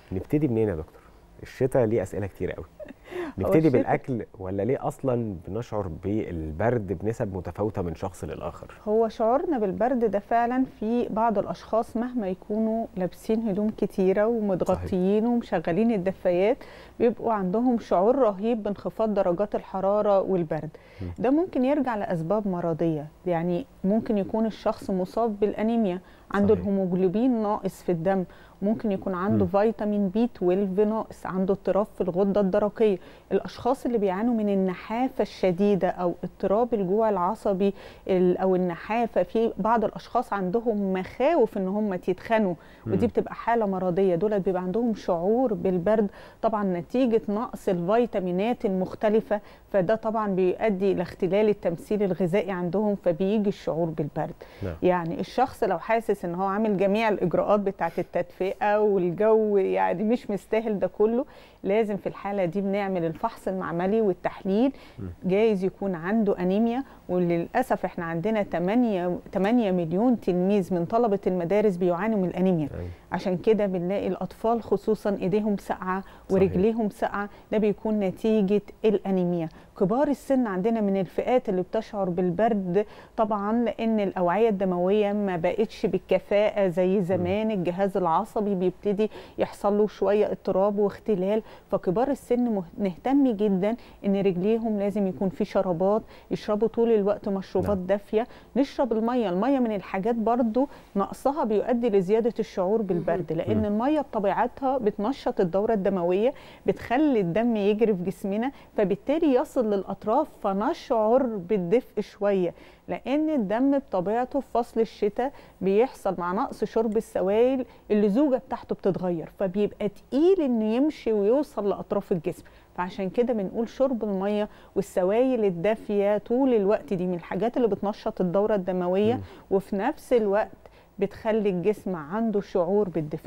نبتدي منين يا دكتور الشتاء ليه اسئله كتير قوي هو نبتدي الشتاء- بالاكل ولا ليه اصلا بنشعر بالبرد بنسب متفاوته من شخص للاخر هو شعورنا بالبرد ده فعلا في بعض الاشخاص مهما يكونوا لابسين هدوم كتيره ومتغطيين ومشغلين الدفايات بيبقوا عندهم شعور رهيب بانخفاض درجات الحراره والبرد م. ده ممكن يرجع لاسباب مرضيه يعني ممكن يكون الشخص مصاب بالانيميا عنده صحيح. الهيموجلوبين ناقص في الدم ممكن يكون عنده م. فيتامين بي 12 ناقص عنده اضطراب في الغده الدرقيه الاشخاص اللي بيعانوا من النحافه الشديده او اضطراب الجوع العصبي ال- او النحافه في بعض الاشخاص عندهم مخاوف ان هم يتخنوا ودي مم. بتبقى حاله مرضيه دول بيبقى عندهم شعور بالبرد طبعا نتيجه نقص الفيتامينات المختلفه فده طبعا بيؤدي الى اختلال التمثيل الغذائي عندهم فبيجي الشعور بالبرد نعم. يعني الشخص لو حاسس ان هو عامل جميع الاجراءات بتاعه التدفئه والجو يعني مش مستاهل ده كله لازم في الحاله دي بنعمل الفحص المعملي والتحليل جايز يكون عنده انيميا وللاسف احنا عندنا 8 8 مليون تلميذ من طلبه المدارس بيعانوا من الانيميا أيوة. عشان كده بنلاقي الاطفال خصوصا ايديهم ساقعه صحيح. ورجليهم ساقعه ده بيكون نتيجه الانيميا كبار السن عندنا من الفئات اللي بتشعر بالبرد طبعا لان الاوعيه الدمويه ما بقتش بالكفاءه زي زمان الجهاز العصبي بيبتدي يحصل له شويه اضطراب واختلال فكبار السن مه- نهتم جدا ان رجليهم لازم يكون في شرابات يشربوا طول الوقت مشروبات نعم. دافيه نشرب الميه الميه من الحاجات برضو نقصها بيؤدي لزياده الشعور بالبرد لان مم. الميه بطبيعتها بتنشط الدوره الدمويه بتخلي الدم يجري في جسمنا فبالتالي يصل للاطراف فنشعر بالدفء شويه لان الدم بطبيعته في فصل الشتاء بيحصل مع نقص شرب السوائل اللزوجه بتاعته بتتغير فبيبقى تقيل انه يمشي ويوصل لاطراف الجسم فعشان كده بنقول شرب الميه والسوائل الدافيه طول الوقت دي من الحاجات اللي بتنشط الدوره الدمويه مم. وفي نفس الوقت بتخلي الجسم عنده شعور بالدفء